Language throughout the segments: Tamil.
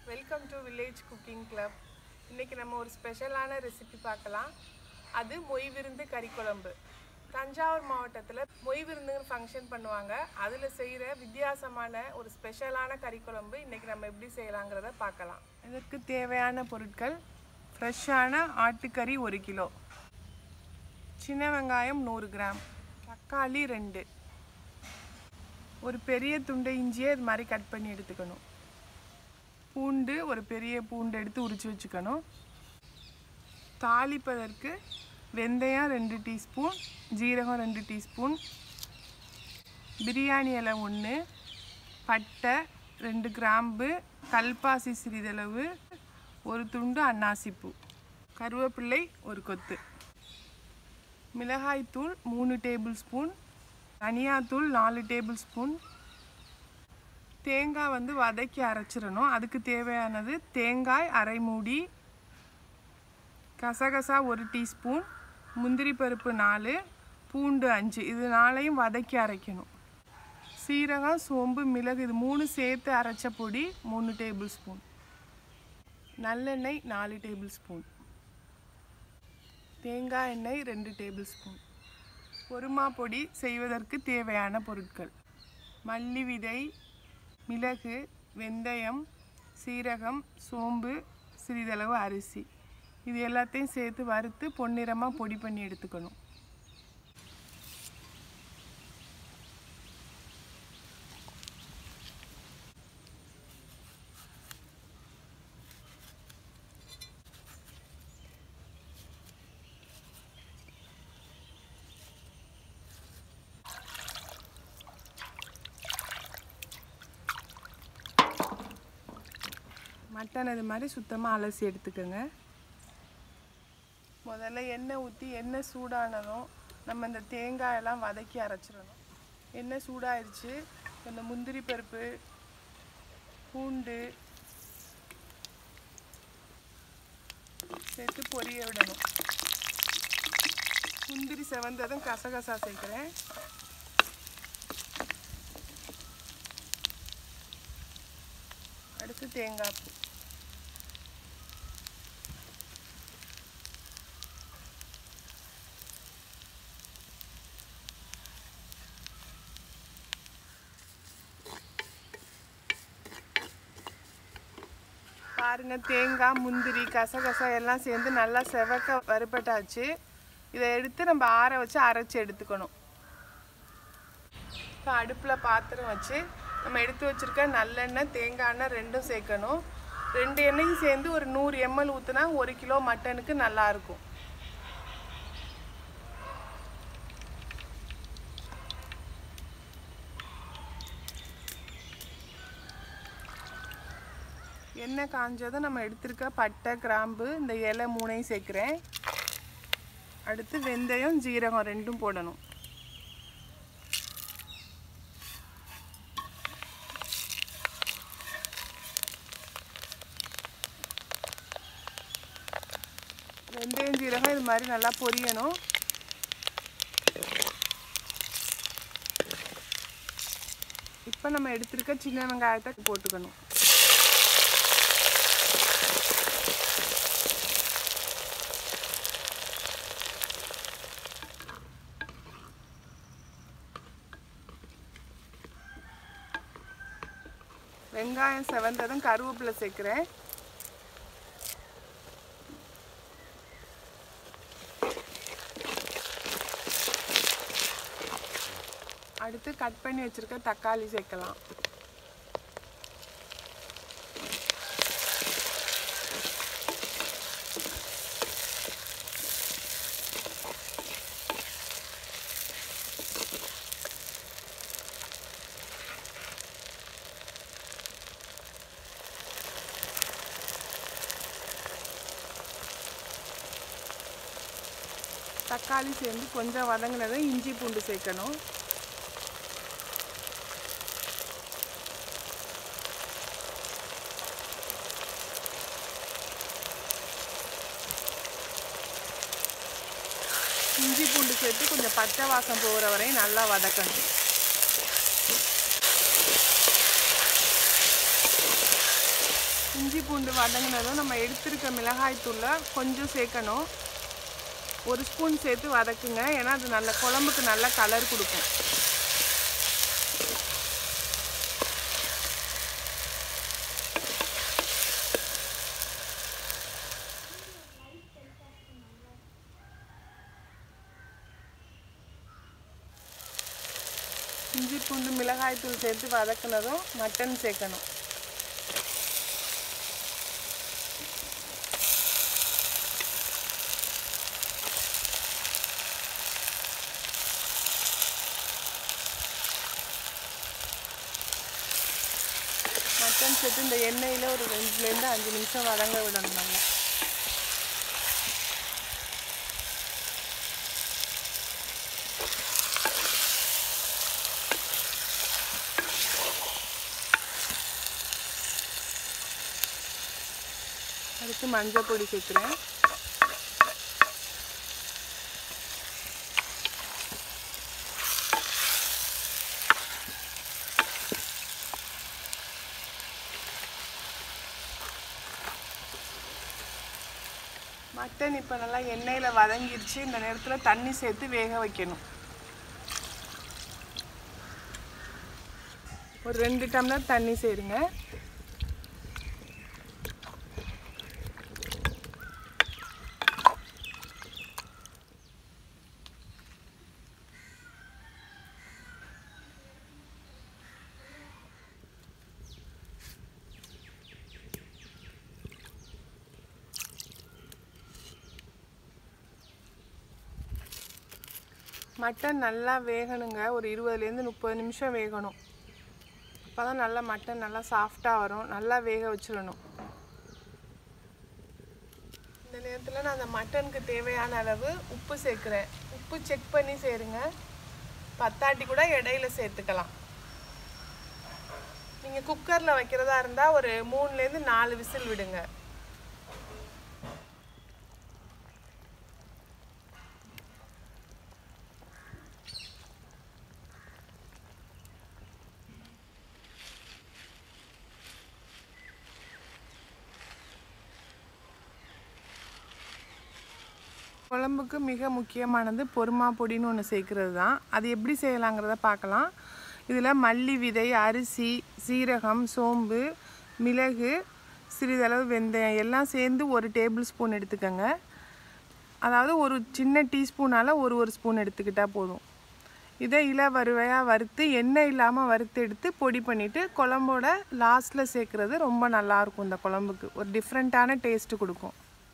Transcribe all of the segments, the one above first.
welcome to village cooking club இன்றைக்கி நம்ம ஒரு ஸ்பெஷலான ரெசிபி பார்க்கலாம் அது மொய் விருந்து கறி குழம்பு தஞ்சாவூர் மாவட்டத்தில் மொய் விருந்துன்னு ஃபங்க்ஷன் பண்ணுவாங்க அதில் செய்கிற வித்தியாசமான ஒரு ஸ்பெஷலான கறி குழம்பு இன்றைக்கி நம்ம எப்படி செய்யலாங்கிறத பார்க்கலாம் இதற்கு தேவையான பொருட்கள் ஃப்ரெஷ்ஷான ஆட்டுக்கறி ஒரு கிலோ சின்ன வெங்காயம் நூறு கிராம் தக்காளி ரெண்டு ஒரு பெரிய துண்டை இஞ்சியை இது மாதிரி கட் பண்ணி எடுத்துக்கணும் பூண்டு ஒரு பெரிய பூண்டு எடுத்து உரித்து வச்சுக்கணும் தாளிப்பதற்கு வெந்தயம் ரெண்டு டீஸ்பூன் ஜீரகம் ரெண்டு டீஸ்பூன் பிரியாணி இலை ஒன்று பட்டை ரெண்டு கிராம்பு கல்பாசி சிறிதளவு ஒரு துண்டு அன்னாசிப்பூ கருவேப்பிள்ளை ஒரு கொத்து மிளகாய்த்தூள் மூணு டேபிள் ஸ்பூன் தனியாத்தூள் நாலு டேபிள் ஸ்பூன் தேங்காய் வந்து வதக்கி அரைச்சிடணும் அதுக்கு தேவையானது தேங்காய் அரை மூடி கசகசா ஒரு டீஸ்பூன் முந்திரி பருப்பு நாலு பூண்டு அஞ்சு இது நாளையும் வதக்கி அரைக்கணும் சீரகம் சோம்பு மிளகு இது மூணு சேர்த்து அரைச்ச பொடி மூணு டேபிள் ஸ்பூன் நல்லெண்ணெய் நாலு டேபிள் ஸ்பூன் தேங்காய் எண்ணெய் ரெண்டு டேபிள் ஸ்பூன் பொருமா பொடி செய்வதற்கு தேவையான பொருட்கள் மல்லி விதை மிளகு வெந்தயம் சீரகம் சோம்பு சிறிதளவு அரிசி இது எல்லாத்தையும் சேர்த்து வறுத்து பொன்னிறமாக பொடி பண்ணி எடுத்துக்கணும் மட்டன் இது மாதிரி சுத்தமாக அலசி எடுத்துக்கோங்க முதல்ல எண்ணெய் ஊற்றி எண்ணெய் சூடானதும் நம்ம இந்த தேங்காயெல்லாம் வதக்கி அரைச்சிடணும் எண்ணெய் சூடாயிருச்சு இந்த முந்திரி பருப்பு பூண்டு சேர்த்து பொரிய விடணும் முந்திரி செவந்ததும் கசகசா சேர்க்குறேன் அடுத்து தேங்காய் பூ பாருங்க தேங்காய் முந்திரி கசகசா எல்லாம் சேர்ந்து நல்லா செவக்க வறுபட்டாச்சு இதை எடுத்து நம்ம ஆற வச்சு அரைச்சி எடுத்துக்கணும் இப்போ அடுப்பில் பாத்திரம் வச்சு நம்ம எடுத்து வச்சுருக்க நல்லெண்ணெய் தேங்காய் எண்ணெய் ரெண்டும் சேர்க்கணும் ரெண்டு எண்ணெயும் சேர்ந்து ஒரு நூறு எம்எல் ஊற்றினா ஒரு கிலோ மட்டனுக்கு நல்லாயிருக்கும் எண்ணெய் காஞ்சதும் நம்ம எடுத்திருக்க பட்டை கிராம்பு இந்த இலை மூணையும் சேர்க்குறேன் அடுத்து வெந்தயம் ஜீரகம் ரெண்டும் போடணும் வெந்தயம் ஜீரகம் இது மாதிரி நல்லா பொரியணும் இப்போ நம்ம எடுத்திருக்க சின்ன வெங்காயத்தை போட்டுக்கணும் வெங்காயம் செவந்ததும் கருவேப்பிலை சேர்க்குறேன் அடுத்து கட் பண்ணி வச்சிருக்க தக்காளி சேர்க்கலாம் தக்காளி சேர்ந்து கொஞ்சம் வதங்கினதும் இஞ்சி பூண்டு சேர்க்கணும் இஞ்சி பூண்டு சேர்த்து கொஞ்சம் பச்சை வாசம் போகிற வரையும் நல்லா வதக்கணும் இஞ்சி பூண்டு வதங்கினதும் நம்ம எடுத்திருக்க மிளகாய் தூளை கொஞ்சம் சேர்க்கணும் ஒரு ஸ்பூன் சேர்த்து வதக்குங்க ஏன்னா அது நல்ல குழம்புக்கு நல்ல கலர் கொடுக்கும் இஞ்சி பூண்டு மிளகாய் தூள் சேர்த்து வதக்குனதும் மட்டன் சேர்க்கணும் மட்டன் சேர்த்து இந்த எண்ணெயில் ஒரு ரெண்டுலேருந்து அஞ்சு நிமிஷம் வதங்க விடணும் நல்லா அடுத்து மஞ்சள் பொடி சேர்க்குறேன் மட்டன் இப்போ நல்லா எண்ணெயில் வதங்கிருச்சு இந்த நேரத்தில் தண்ணி சேர்த்து வேக வைக்கணும் ஒரு ரெண்டு டம்ளர் தண்ணி சேருங்க மட்டன் நல்லா வேகணுங்க ஒரு இருபதுலேருந்து முப்பது நிமிஷம் வேகணும் அப்போ தான் நல்லா மட்டன் நல்லா சாஃப்டாக வரும் நல்லா வேக வச்சிடணும் இந்த நேரத்தில் நான் அந்த மட்டனுக்கு தேவையான அளவு உப்பு சேர்க்குறேன் உப்பு செக் பண்ணி சேருங்க பத்தாட்டி கூட இடையில சேர்த்துக்கலாம் நீங்கள் குக்கரில் வைக்கிறதா இருந்தால் ஒரு மூணுலேருந்து நாலு விசில் விடுங்க குழம்புக்கு மிக முக்கியமானது பொறுமா பொடின்னு ஒன்று சேர்க்குறது தான் அது எப்படி செய்யலாங்கிறத பார்க்கலாம் இதில் மல்லி விதை அரிசி சீரகம் சோம்பு மிளகு சிறிதளவு வெந்தயம் எல்லாம் சேர்ந்து ஒரு டேபிள் ஸ்பூன் எடுத்துக்கோங்க அதாவது ஒரு சின்ன டீஸ்பூனால் ஒரு ஒரு ஸ்பூன் எடுத்துக்கிட்டால் போதும் இதை இல வறுவையாக வறுத்து எண்ணெய் இல்லாமல் வறுத்து எடுத்து பொடி பண்ணிவிட்டு குழம்போட லாஸ்ட்டில் சேர்க்குறது ரொம்ப நல்லாயிருக்கும் இந்த குழம்புக்கு ஒரு டிஃப்ரெண்ட்டான டேஸ்ட்டு கொடுக்கும்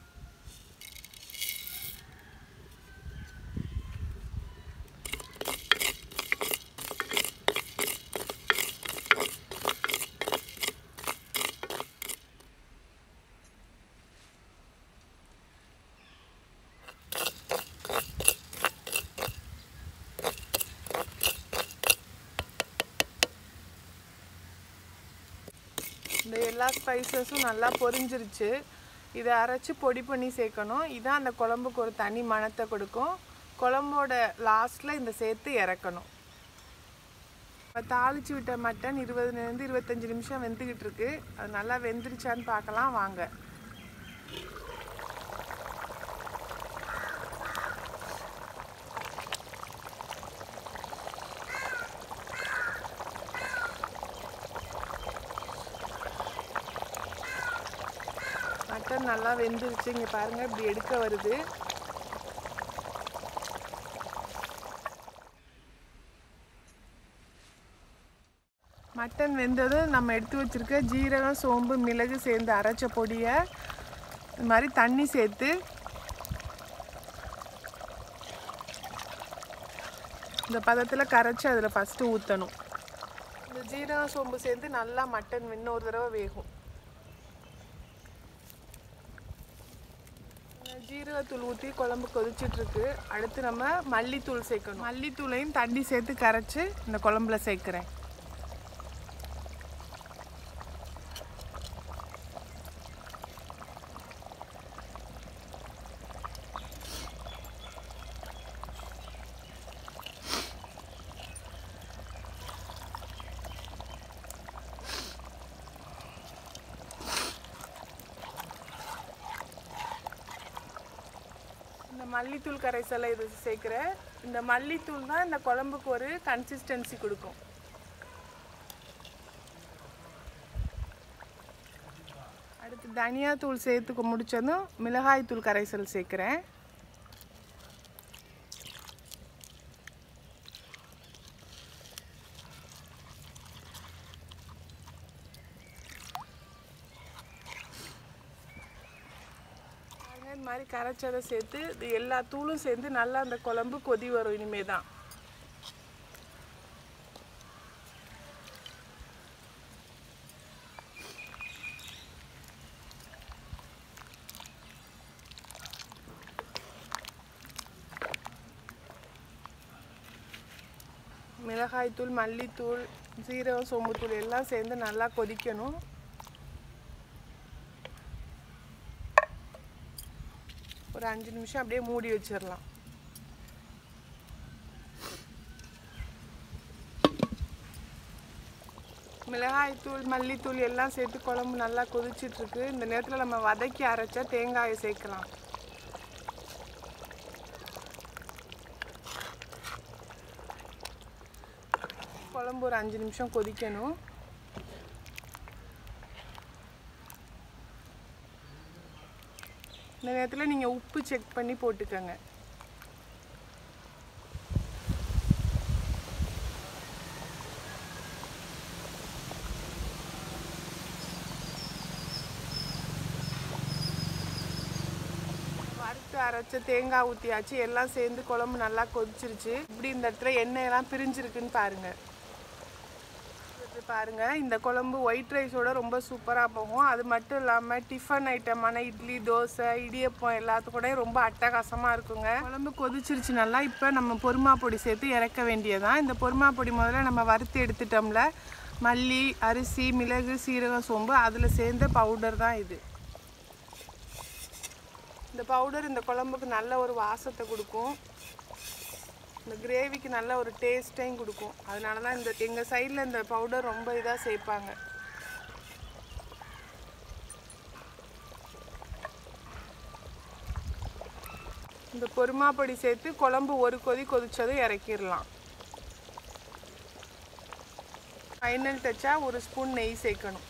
இந்த எல்லா ஸ்பைசஸும் நல்லா பொரிஞ்சிருச்சு இதை அரைச்சி பொடி பண்ணி சேர்க்கணும் இதான் அந்த குழம்புக்கு ஒரு தனி மணத்தை கொடுக்கும் குழம்போட லாஸ்ட்டில் இந்த சேர்த்து இறக்கணும் இப்போ தாளிச்சு விட்ட மட்டன் இருபதுலேருந்து இருபத்தஞ்சி நிமிஷம் வெந்துக்கிட்டு இருக்கு அது நல்லா வெந்துருச்சான்னு பார்க்கலாம் வாங்க மட்டன் நல்லா வெந்துருச்சு இங்கே பாருங்கள் இப்படி எடுக்க வருது மட்டன் வெந்ததும் நம்ம எடுத்து வச்சிருக்க ஜீரகம் சோம்பு மிளகு சேர்ந்து அரைச்ச பொடியை இது மாதிரி தண்ணி சேர்த்து இந்த பதத்தில் கரைச்சி அதில் ஃபஸ்ட்டு ஊற்றணும் இந்த ஜீரகம் சோம்பு சேர்ந்து நல்லா மட்டன் இன்னொரு தடவை வேகும் ஜீரகத்தூள் ஊற்றி குழம்பு கொதிச்சிட்டு இருக்கு அடுத்து நம்ம மல்லித்தூள் சேர்க்கணும் மல்லித்தூளையும் தண்ணி சேர்த்து கரைச்சி இந்த குழம்புல சேர்க்குறேன் மல்லித்தூள் கரைசலை இது சேர்க்குறேன் இந்த மல்லித்தூள் தான் இந்த குழம்புக்கு ஒரு கன்சிஸ்டன்சி கொடுக்கும் அடுத்து தனியாத்தூள் சேர்த்துக்க முடிச்சதும் மிளகாய் தூள் கரைசல் சேர்க்குறேன் பாருங்க, இந்த மாதிரி கரைச்சதை சேர்த்து இது எல்லா தூளும் சேர்ந்து நல்லா அந்த குழம்பு கொதி வரும் இனிமே தான் மிளகாய்த்தூள் மல்லித்தூள் சீரகம் சோம்புத்தூள் எல்லாம் சேர்ந்து நல்லா கொதிக்கணும் ஒரு அஞ்சு நிமிஷம் அப்படியே மூடி வச்சிடலாம் மிளகாய்த்தூள் மல்லித்தூள் எல்லாம் சேர்த்து குழம்பு நல்லா கொதிச்சிட்டு இருக்கு இந்த நேரத்தில் நம்ம வதக்கி அரைச்சா தேங்காயை சேர்க்கலாம் குழம்பு ஒரு அஞ்சு நிமிஷம் கொதிக்கணும் இந்த நேரத்தில் நீங்கள் உப்பு செக் பண்ணி போட்டுக்கோங்க வறுத்து அரைச்ச தேங்காய் ஊற்றியாச்சு எல்லாம் சேர்ந்து குழம்பு நல்லா கொதிச்சிருச்சு இப்படி இந்த இடத்துல எண்ணெயெல்லாம் பிரிஞ்சிருக்குன்னு பாருங்கள் இது பாருங்க இந்த குழம்பு ஒயிட் ரைஸோட ரொம்ப சூப்பராக போகும் அது மட்டும் இல்லாமல் டிஃபன் ஐட்டமான இட்லி தோசை இடியப்பம் எல்லாத்துக்கூடயும் ரொம்ப அட்டகாசமாக இருக்குங்க குழம்பு கொதிச்சிருச்சு நல்லா இப்போ நம்ம பொருமா பொடி சேர்த்து இறக்க வேண்டியதான் இந்த பொருமா பொடி முதல்ல நம்ம வறுத்து எடுத்துட்டோம்ல மல்லி அரிசி மிளகு சீரகம் சோம்பு அதில் சேர்ந்த பவுடர் தான் இது இந்த பவுடர் இந்த குழம்புக்கு நல்ல ஒரு வாசத்தை கொடுக்கும் இந்த கிரேவிக்கு நல்ல ஒரு டேஸ்ட்டையும் கொடுக்கும் அதனால தான் இந்த எங்கள் சைடில் இந்த பவுடர் ரொம்ப இதாக சேர்ப்பாங்க இந்த பொருமா பொடி சேர்த்து குழம்பு ஒரு கொதி கொதிச்சதும் இறக்கிடலாம் ஃபைனல் டச்சா ஒரு ஸ்பூன் நெய் சேர்க்கணும்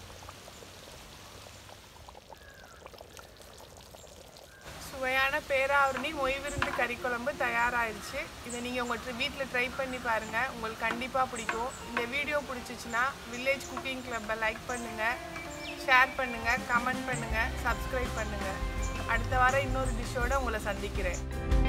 சுவையான பேராவரணி மொய்விருந்து கறி குழம்பு தயாராகிடுச்சு இதை நீங்கள் உங்கள் வீட்டில் ட்ரை பண்ணி பாருங்கள் உங்களுக்கு கண்டிப்பாக பிடிக்கும் இந்த வீடியோ பிடிச்சிச்சின்னா வில்லேஜ் குக்கிங் கிளப்பை லைக் பண்ணுங்கள் ஷேர் பண்ணுங்கள் கமெண்ட் பண்ணுங்கள் சப்ஸ்கிரைப் பண்ணுங்கள் அடுத்த வாரம் இன்னொரு டிஷ்ஷோடு உங்களை சந்திக்கிறேன்